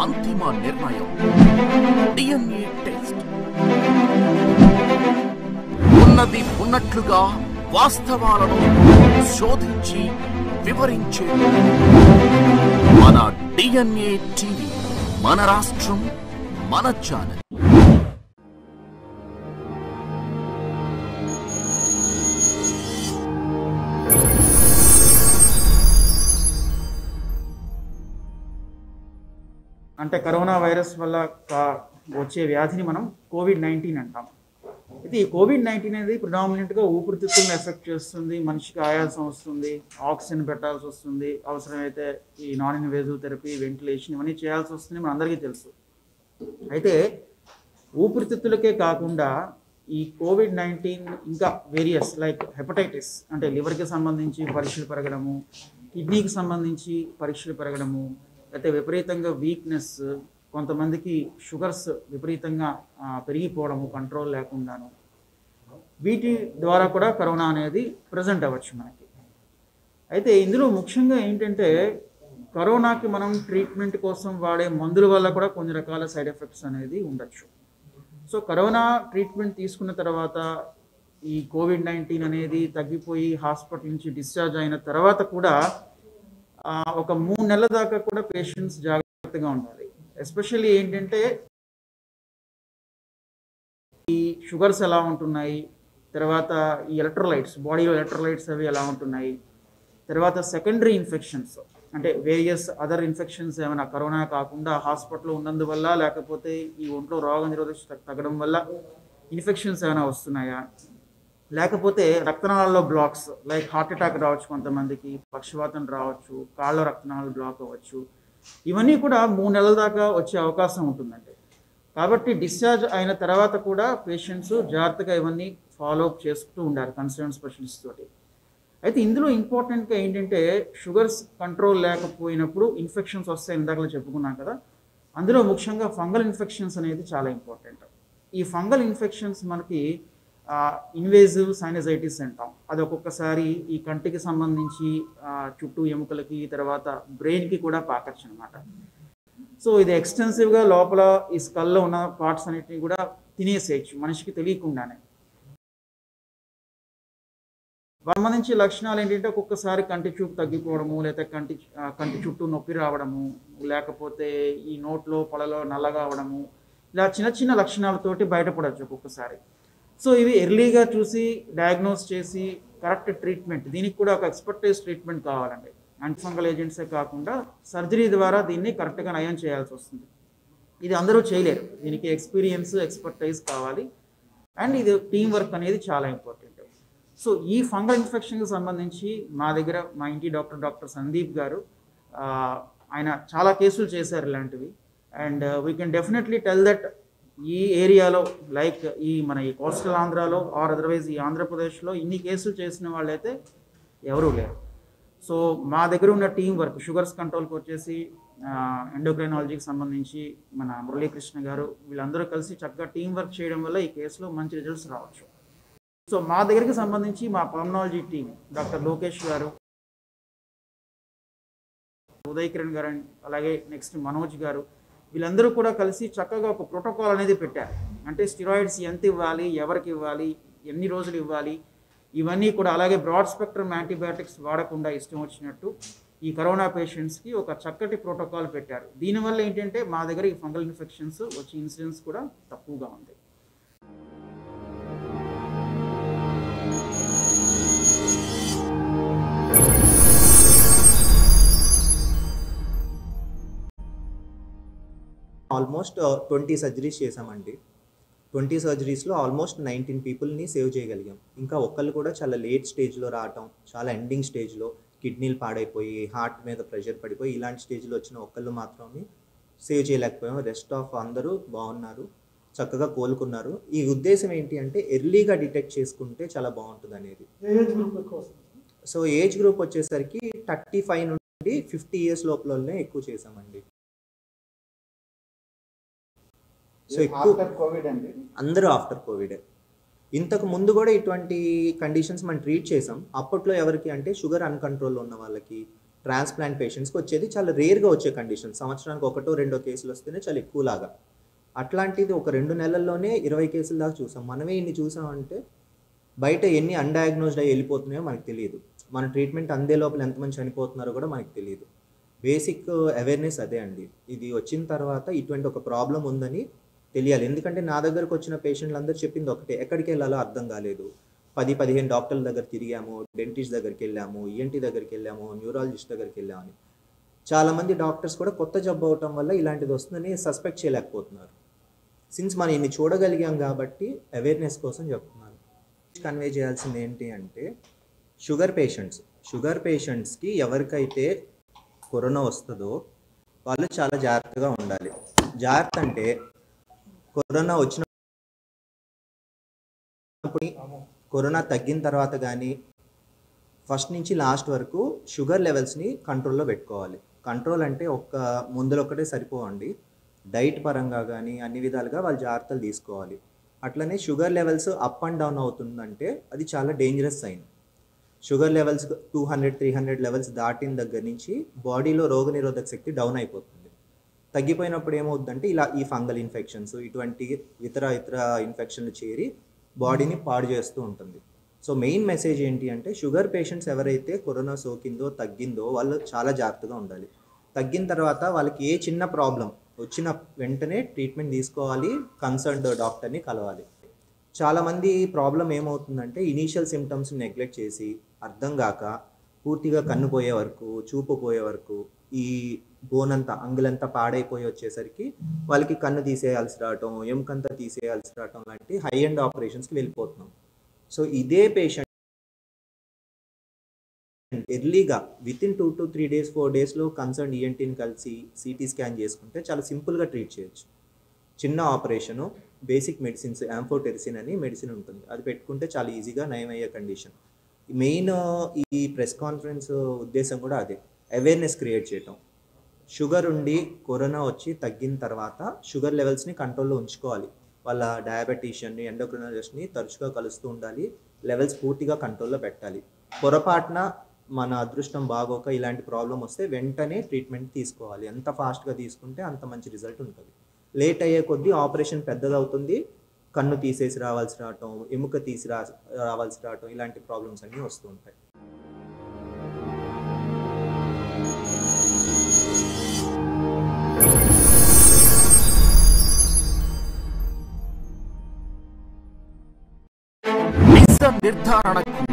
అంతిమ నిర్ణయం DNA test ఉన్నది ఉన్నట్లుగా వాస్తవాలను శోధించి వివరించే మన డిఎన్ఏ టీవీ మన రాష్ట్రం మన ఛానల్ అంటే కరోనా వైరస్ వల్ల కా- వచ్చే వ్యాధిని మనం కోవిడ్ నైన్టీన్ అంటాం ఇది ఈ కోవిడ్ నైన్టీన్ అనేది ప్రిడామినెంట్గా ఊపిరితిత్తులను ఎఫెక్ట్ చేస్తుంది మనిషికి ఆయాసం వస్తుంది ఆక్సిజన్ పెట్టాల్సి వస్తుంది అవసరమైతే ఈ నాన్ ఇన్వేజివ్ థెరపీ వెంటిలేషన్ ఇవన్నీ చేయాల్సి వస్తుంది మన అందరికీ తెలుసు అయితే ఊపిరితిత్తులకే కాకుండా ఈ కోవిడ్ నైన్టీన్ ఇంకా వేరియస్ లైక్ హెపటైటిస్ అంటే లివర్కి సంబంధించి పరీక్షలు పెరగడము కిడ్నీకి సంబంధించి పరీక్షలు పెరగడము అయితే విపరీతంగా వీక్నెస్ కొంతమందికి షుగర్స్ విపరీతంగా ఆ, పెరిగిపోవడము కంట్రోల్ లేకుండాను వీటి ద్వారా కూడా కరోనా అనేది ప్రజెంట్ అవ్వచ్చు మనకి అయితే ఇందులో ముఖ్యంగా ఏంటంటే కరోనాకి మనం ట్రీట్మెంట్ కోసం వాడే మందుల వల్ల కూడా కొన్ని రకాల సైడ్ ఎఫెక్ట్స్ అనేది ఉండొచ్చు సో కరోనా ట్రీట్మెంట్ తీసుకున్న తర్వాత ఈ కోవిడ్ నైన్టీన్ అనేది తగ్గిపోయి హాస్పిటల్ నుంచి డిశ్చార్జ్ అయిన తర్వాత కూడా ఆ, ఒక మూడు నెలల దాకా కూడా పేషెంట్స్ జాగ్రత్తగా ఉండాలి ఎస్పెషల్లీ ఏంటంటే ఈ షుగర్స్ ఎలా ఉంటున్నాయి తర్వాత ఈ ఎలక్ట్రోలైట్స్ బాడీలో ఎలక్ట్రోలైట్స్ అవి ఎలా ఉంటున్నాయి తర్వాత సెకండరీ ఇన్ఫెక్షన్స్ అంటే వేరియస్ అదర్ ఇన్ఫెక్షన్స్ ఏమైనా కరోనా కాకుండా హాస్పిటల్లో ఉన్నందువల్ల లేకపోతే ఈ ఒంట్లో రోగ నిరోధక శక్తి తగ్గడం వల్ల ఇన్ఫెక్షన్స్ ఏమైనా వస్తున్నాయా లేకపోతే రక్తనాళాల్లో బ్లాక్స్ లైక్ హార్ట్ అటాక్ రావచ్చు కొంతమందికి పక్షవాతం రావచ్చు కాళ్ళ రక్తనాళాలు బ్లాక్ అవ్వచ్చు ఇవన్నీ కూడా మూడు నెలల దాకా వచ్చే అవకాశం ఉంటుందండి కాబట్టి డిశ్చార్జ్ అయిన తర్వాత కూడా పేషెంట్స్ జాగ్రత్తగా ఇవన్నీ ఫాలో అప్ చేసుకుంటూ ఉండాలి కన్సర్న్ స్పెషలిస్ట్ తోటి అయితే ఇందులో ఇంపార్టెంట్గా ఏంటంటే షుగర్స్ కంట్రోల్ లేకపోయినప్పుడు ఇన్ఫెక్షన్స్ వస్తాయి ఇందాకలో చెప్పుకున్నాం కదా అందులో ముఖ్యంగా ఫంగల్ ఇన్ఫెక్షన్స్ అనేది చాలా ఇంపార్టెంట్ ఈ ఫంగల్ ఇన్ఫెక్షన్స్ మనకి ఇన్వేజివ్ సైనజైటిస్ అంటాం అది ఒక్కొక్కసారి ఈ కంటికి సంబంధించి ఆ, చుట్టూ ఎముకలకి తర్వాత బ్రెయిన్కి కూడా పాకచ్చు అనమాట సో ఇది ఎక్స్టెన్సివ్గా లోపల ఈ స్కల్లో ఉన్న పార్ట్స్ అన్నిటిని కూడా తినేసేయచ్చు మనిషికి తెలియకుండానే సంబంధించి లక్షణాలు ఏంటంటే ఒక్కొక్కసారి కంటి చూపు తగ్గిపోవడము లేదా కంటి ఆ, కంటి చుట్టూ నొప్పి రావడము లేకపోతే ఈ నోట్లో పొలలో నల్లగా అవడము ఇలా చిన్న చిన్న లక్షణాలతోటి బయటపడవచ్చు ఒక్కొక్కసారి సో ఇవి ఎర్లీగా చూసి డయాగ్నోస్ చేసి కరెక్ట్ ట్రీట్మెంట్ దీనికి కూడా ఒక ఎక్స్పర్టైజ్ ట్రీట్మెంట్ కావాలండి యాంటీఫంగల్ ఏజెంట్సే కాకుండా సర్జరీ ద్వారా దీన్ని కరెక్ట్గా నయం చేయాల్సి వస్తుంది ఇది అందరూ చేయలేరు దీనికి ఎక్స్పీరియన్స్ ఎక్స్పర్టైజ్ కావాలి అండ్ ఇది టీం వర్క్ అనేది చాలా ఇంపార్టెంట్ సో ఈ ఫంగల్ ఇన్ఫెక్షన్కి సంబంధించి మా దగ్గర మా ఇంటి డాక్టర్ డాక్టర్ సందీప్ గారు ఆ, ఆయన చాలా కేసులు చేశారు ఇలాంటివి and we can definitely tell that ఈ ఏరియాలో లైక్ ఈ మన ఈ కోస్టల్ ఆంధ్రాలో ఆర్ అదర్వైజ్ ఈ ఆంధ్రప్రదేశ్లో ఇన్ని కేసులు చేసిన వాళ్ళైతే ఎవరూ లేరు సో మా దగ్గర ఉన్న టీం వర్క్ షుగర్స్ కంట్రోల్కి వచ్చేసి ఎండోక్రైనాలజీకి సంబంధించి మన మురళీకృష్ణ గారు వీళ్ళందరూ కలిసి చక్కగా టీం వర్క్ చేయడం వల్ల ఈ కేసులో మంచి రిజల్ట్స్ రావచ్చు సో మా దగ్గరికి సంబంధించి మా పల్మనాలజీ టీం డాక్టర్ లోకేష్ గారు ఉదయ్ కిరణ్ గారు అండ్ అలాగే నెక్స్ట్ మనోజ్ గారు వీళ్ళందరూ కూడా కలిసి చక్కగా ఒక ప్రోటోకాల్ అనేది పెట్టారు అంటే స్టిరాయిడ్స్ ఎంత ఇవ్వాలి ఎవరికి ఇవ్వాలి ఎన్ని రోజులు ఇవ్వాలి ఇవన్నీ కూడా అలాగే బ్రాడ్ స్పెక్ట్రమ్ యాంటీబయాటిక్స్ వాడకుండా ఇష్టం వచ్చినట్టు ఈ కరోనా పేషెంట్స్కి ఒక చక్కటి ప్రోటోకాల్ పెట్టారు దీనివల్ల ఏంటంటే మా దగ్గర ఈ ఫంగల్ ఇన్ఫెక్షన్స్ వచ్చే ఇన్సిడెన్స్ కూడా తక్కువగా ఉంది ఆల్మోస్ట్ ట్వంటీ సర్జరీస్ చేసామండి ట్వంటీ సర్జరీస్లో ఆల్మోస్ట్ నైన్టీన్ పీపుల్ని సేవ్ చేయగలిగాం ఇంకా ఒక్కళ్ళు కూడా చాలా లేట్ స్టేజ్లో రావటం చాలా ఎండింగ్ స్టేజ్లో కిడ్నీలు పాడైపోయి హార్ట్ మీద ప్రెషర్ పడిపోయి ఇలాంటి స్టేజ్లో వచ్చిన ఒక్కళ్ళు మాత్రమే సేవ్ చేయలేకపోయాం రెస్ట్ ఆఫ్ అందరూ బాగున్నారు చక్కగా కోలుకున్నారు ఈ ఉద్దేశం ఏంటి అంటే ఎర్లీగా డిటెక్ట్ చేసుకుంటే చాలా బాగుంటుంది అనేది సో ఏజ్ గ్రూప్ వచ్చేసరికి థర్టీ ఫైవ్ నుండి ఫిఫ్టీ ఇయర్స్ లోపలనే ఎక్కువ చేసామండి సో ఎక్కువ ఆఫ్టర్ కోవిడ్ అండి అందరూ ఆఫ్టర్ కోవిడ్ ఇంతకు ముందు కూడా ఇటువంటి కండిషన్స్ మనం ట్రీట్ చేసాం అప్పట్లో ఎవరికి అంటే షుగర్ అన్కంట్రోల్ ఉన్న వాళ్ళకి ట్రాన్స్ప్లాంట్ పేషెంట్స్కి వచ్చేది చాలా రేర్గా వచ్చే కండిషన్ సంవత్సరానికి ఒకటో రెండో కేసులు వస్తేనే చాలా ఎక్కువలాగా అట్లాంటిది ఒక రెండు నెలల్లోనే ఇరవై కేసుల దాకా చూసాం మనమే ఇన్ని చూసామంటే బయట ఎన్ని అన్డయాగ్నోజ్డ్ అయ్యి వెళ్ళిపోతున్నాయో మనకు తెలియదు మన ట్రీట్మెంట్ అందే లోపల ఎంతమంది చనిపోతున్నారో కూడా మనకు తెలియదు బేసిక్ అవేర్నెస్ అదే అండి ఇది వచ్చిన తర్వాత ఇటువంటి ఒక ప్రాబ్లం ఉందని తెలియాలి ఎందుకంటే నా దగ్గరకు వచ్చిన పేషెంట్లు అందరూ చెప్పింది ఒకటే ఎక్కడికి వెళ్ళాలో అర్థం కాలేదు పది పదిహేను డాక్టర్ల దగ్గర తిరిగాము డెంటిస్ట్ దగ్గరికి వెళ్ళాము ఈఎన్టీ దగ్గరికి వెళ్ళాము న్యూరాలజిస్ట్ దగ్గరికి వెళ్ళామని చాలామంది డాక్టర్స్ కూడా కొత్త జబ్బు అవటం వల్ల ఇలాంటిది వస్తుందని సస్పెక్ట్ చేయలేకపోతున్నారు సిన్స్ మనం ఇన్ని చూడగలిగాం కాబట్టి అవేర్నెస్ కోసం చెప్తున్నాను కన్వే చేయాల్సింది ఏంటి అంటే షుగర్ పేషెంట్స్ షుగర్ పేషెంట్స్కి ఎవరికైతే కరోనా వస్తుందో వాళ్ళు చాలా జాగ్రత్తగా ఉండాలి జాగ్రత్త అంటే కరోనా వచ్చిన కరోనా తగ్గిన తర్వాత కానీ ఫస్ట్ నుంచి లాస్ట్ వరకు షుగర్ లెవెల్స్ని కంట్రోల్లో పెట్టుకోవాలి కంట్రోల్ అంటే ఒక్క మందులు ఒక్కటే సరిపోవండి డైట్ పరంగా కానీ అన్ని విధాలుగా వాళ్ళు జాగ్రత్తలు తీసుకోవాలి అట్లనే sugar levels up and down అవుతుందంటే అది చాలా dangerous sign sugar levels two hundred three hundred levels దాటిన దగ్గర నుంచి బాడీలో రోగనిరోధక శక్తి డౌన్ అయిపోతుంది తగ్గిపోయినప్పుడు ఏమవుతుందంటే ఇలా ఈ ఫంగల్ ఇన్ఫెక్షన్స్ ఇటువంటి ఇతర ఇతర ఇన్ఫెక్షన్లు చేరి బాడీని పాడు చేస్తూ ఉంటుంది సో మెయిన్ మెసేజ్ ఏంటి అంటే షుగర్ పేషెంట్స్ ఎవరైతే కరోనా సోకిందో తగ్గిందో వాళ్ళు చాలా జాగ్రత్తగా ఉండాలి తగ్గిన తర్వాత వాళ్ళకి ఏ చిన్న ప్రాబ్లం వచ్చిన వెంటనే ట్రీట్మెంట్ తీసుకోవాలి కన్సర్న్డ్ డాక్టర్ని కలవాలి చాలామంది ప్రాబ్లం ఏమవుతుందంటే ఇనీషియల్ సిమ్టమ్స్ నెగ్లెక్ట్ చేసి అర్థం కాక పూర్తిగా కన్ను పోయే వరకు చూపు పోయే వరకు ఈ బోన్ అంతా అంగులంతా పాడైపోయి వచ్చేసరికి వాళ్ళకి కన్ను తీసేయాల్సి రావటం ఎముకంతా తీసేయాల్సి రావటం లాంటి హై ఎండ్ ఆపరేషన్స్కి వెళ్ళిపోతున్నాం సో ఇదే పేషెంట్ ఎర్లీగా within two to three days four డేస్లో కన్సర్న్ ఈఎన్టీని కలిసి సిటీ స్కాన్ చేసుకుంటే చాలా సింపుల్గా ట్రీట్ చేయొచ్చు చిన్న ఆపరేషను బేసిక్ మెడిసిన్స్ యాంఫోటెరిసిన్ అని మెడిసిన్ ఉంటుంది అది పెట్టుకుంటే చాలా ఈజీగా నయమయ్యే కండిషన్ మెయిన్ ఈ ప్రెస్ కాన్ఫరెన్స్ ఉద్దేశం కూడా అదే అవేర్నెస్ క్రియేట్ చేయటం షుగర్ ఉండి కరోనా వచ్చి తగ్గిన తర్వాత షుగర్ లెవెల్స్ని కంట్రోల్లో ఉంచుకోవాలి వాళ్ళ డయాబెటీషియన్ని ఎండోక్రినాలజిస్ట్ని తరచుగా కలుస్తూ ఉండాలి లెవెల్స్ పూర్తిగా కంట్రోల్లో పెట్టాలి పొరపాటున మన అదృష్టం బాగోక ఇలాంటి ప్రాబ్లం వస్తే వెంటనే ట్రీట్మెంట్ తీసుకోవాలి ఎంత ఫాస్ట్గా తీసుకుంటే అంత మంచి రిజల్ట్ ఉంటుంది లేట్ అయ్యే కొద్దీ ఆపరేషన్ పెద్దదవుతుంది కన్ను తీసేసి రావాల్సి రావటం ఎముక తీసి రా రావాల్సి రావటం ఇలాంటి ప్రాబ్లమ్స్ అన్నీ వస్తూ ఉంటాయి నిజ నిర్ధారణకు